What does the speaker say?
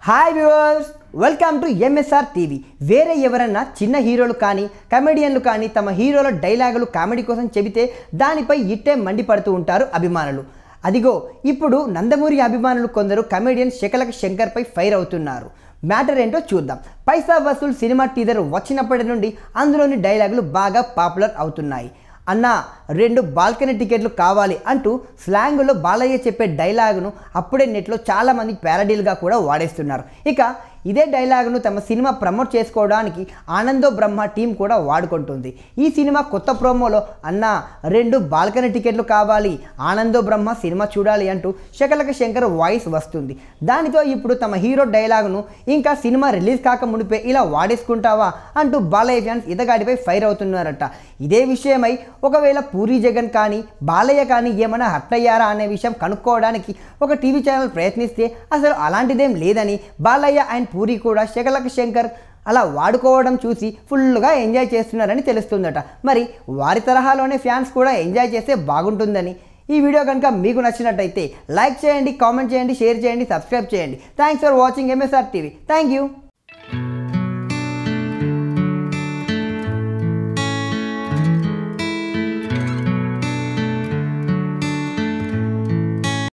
hi viewers welcome to M S R TV వేరే ఎవరన్నా చిన్న హీరోలు కానీ కమెడియన్లు కానీ తమ హీరోల డైలాగులు కామెడీ కోసం చెబితే దానిపై ఇట్టే మండిపడుతూ ఉంటారు అభిమానులు అదిగో ఇప్పుడు నందమూరి అభిమానులు కొందరు కమెడియన్ శకలక శంకర్పై ఫైర్ అవుతున్నారు మ్యాటర్ ఏంటో చూద్దాం పైసా వసూల్ సినిమా టీజర్ వచ్చినప్పటి నుండి అందులోని డైలాగులు బాగా పాపులర్ అవుతున్నాయి అన్న రెండు బాల్కనీ టికెట్లు కావాలి అంటూ స్లాంగ్లో బాలయ్య చెప్పే డైలాగును అప్పుడే నెట్లో చాలామంది ప్యారడీలుగా కూడా వాడేస్తున్నారు ఇక ఇదే డైలాగును తమ సినిమా ప్రమోట్ చేసుకోవడానికి ఆనందో బ్రహ్మ టీం కూడా వాడుకుంటుంది ఈ సినిమా కొత్త ప్రోమోలో అన్న రెండు బాల్కనీ టికెట్లు కావాలి ఆనందో బ్రహ్మ సినిమా చూడాలి అంటూ శకలక శంకర్ వాయిస్ వస్తుంది దానితో ఇప్పుడు తమ హీరో డైలాగును ఇంకా సినిమా రిలీజ్ కాక మునిపే ఇలా వాడేసుకుంటావా అంటూ బాలయ్య ఫ్యాన్స్ ఇతగాడిపై ఫైర్ అవుతున్నారట ఇదే విషయమై ఒకవేళ పూరి జగన్ కానీ బాలయ్య కానీ ఏమైనా హర్ట్ అయ్యారా అనే విషయం కనుక్కోవడానికి ఒక టీవీ ఛానల్ ప్రయత్నిస్తే అసలు అలాంటిదేం లేదని బాలయ్య అండ్ పూరి కూడా శకలక శంకర్ అలా వాడుకోవడం చూసి ఫుల్గా ఎంజాయ్ చేస్తున్నారని తెలుస్తుందట మరి వారి తరహాలోనే ఫ్యాన్స్ కూడా ఎంజాయ్ చేస్తే బాగుంటుందని ఈ వీడియో కనుక మీకు నచ్చినట్టయితే లైక్ చేయండి కామెంట్ చేయండి షేర్ చేయండి సబ్స్క్రైబ్ చేయండి thanks for watching M S R TV thank you